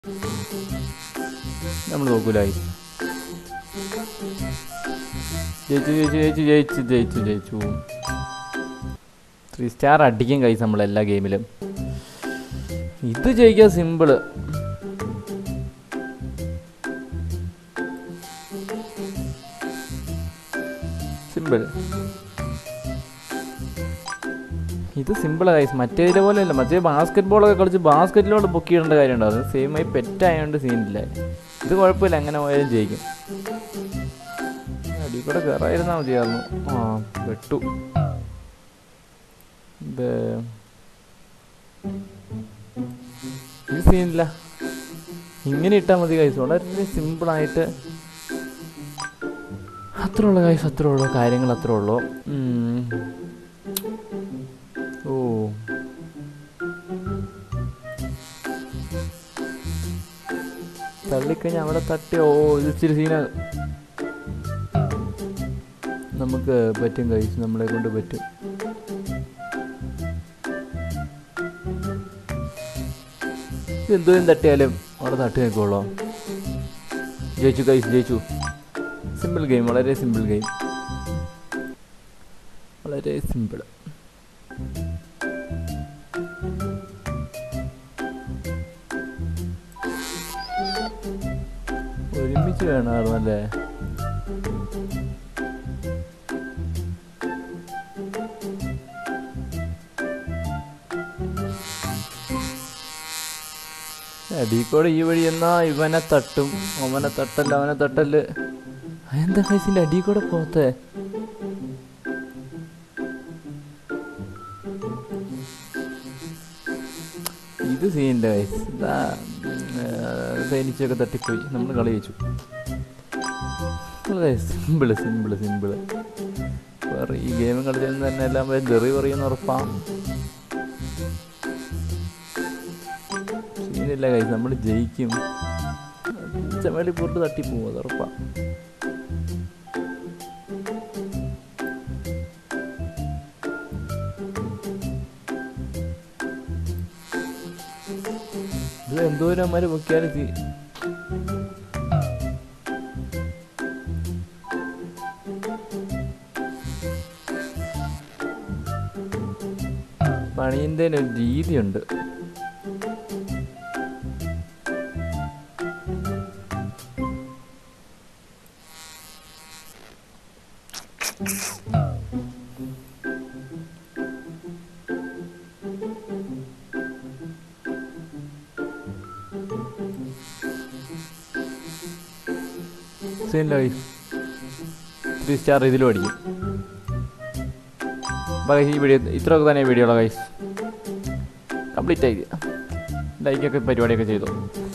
നമ്മൾ നോക്കൂലായി ജയിച്ചു ജയിച്ചു ജയിച്ചു ജയിച്ചു ജയിച്ചു ജയിച്ചു ത്രീ സ്റ്റാർ അടിക്കും കൈസ് നമ്മൾ എല്ലാ ഗെയിമിലും ഇത് ജയിക്കാൻ സിമ്പിള് സിമ്പിൾ ഇത് സിമ്പിളാണ് കൈസ് മറ്റേതിലെ പോലെ അല്ല മറ്റേ ബാസ്കറ്റ് ബോളൊക്കെ കളിച്ച് ബാസ്കറ്റിലോട്ട് ബുക്ക് ചെയ്യേണ്ട കാര്യമുണ്ടോ അത് സെയിം ആയി പെറ്റായതുകൊണ്ട് സീനില്ല ഇത് കുഴപ്പമില്ല എങ്ങനെ പോയാലും ജയിക്കും അടി കൂടെ കയറായിരുന്നാൽ മതിയായിരുന്നു ആ വെട്ടു ഇത് ഇത് സീനില്ല ഇങ്ങനെ ഇട്ടാൽ മതി കൈസ് വളരെ സിമ്പിളായിട്ട് അത്രേ ഉള്ളൂ കൈസ് അത്രേ ഉള്ളൂ കാര്യങ്ങൾ അത്രേ ഉള്ളൂ ഉം. ഓ തള്ളിക്കഴിഞ്ഞാൽ അവിടെ തട്ടി ഓ ഇത് ഇച്ചിരി സീന നമുക്ക് പറ്റും കഴിച്ച് നമ്മളെ കൊണ്ട് പറ്റും എന്തോരം തട്ടിയാലും അവിടെ തട്ടി നിൽക്കുള്ളൂ ജയിച്ചു കൈസ് ജയിച്ചു സിമ്പിൾ ഗെയിം വളരെ സിമ്പിൾ ഗെയിം വളരെ സിമ്പിൾ ഒരുമിച്ച് വേണമായിരുന്നല്ലേ അടീക്കോടെ ഈ വഴി എന്നാ ഇവനെ തട്ടും അവനെ തട്ടല്ല അവനെ തട്ടല് എന്താ കൈസിന്റെ അടി കൂടെ പോത്തെ ഇത് സീനിന്റെ കൈസ് ഇതാ സൈനിച്ചൊക്കെ തട്ടിപ്പോയി നമ്മൾ കളി വെച്ചു സിമ്പിള് സിമ്പിള് സിമ്പിള് വേറെ ഈ ഗെയിം കളിച്ചാൽ തന്നെ എല്ലാം ജെറി പറയുന്ന ഉറപ്പാം സീനില്ല കൈസ് നമ്മൾ ജയിക്കും ചമലി പോട്ട് തട്ടിപ്പോവും അത് ഉറപ്പാ ഇത് എന്തോരം അമ്മമാര് പൊക്കിയാലും തീ പണിന്റെ ഒരു രീതിയുണ്ട് സീനില്ല ഗൈസ് ത്രീ സ്റ്റാർ ഇതിലും അടിക്കും അപ്പോൾ guys, ഈ വീഡിയോ ഇത്രയൊക്കെ തന്നെ വീഡിയോ ഉള്ള ഗൈസ് കംപ്ലീറ്റ് ആയി ലൈക്കൊക്കെ പരിപാടിയൊക്കെ ചെയ്തു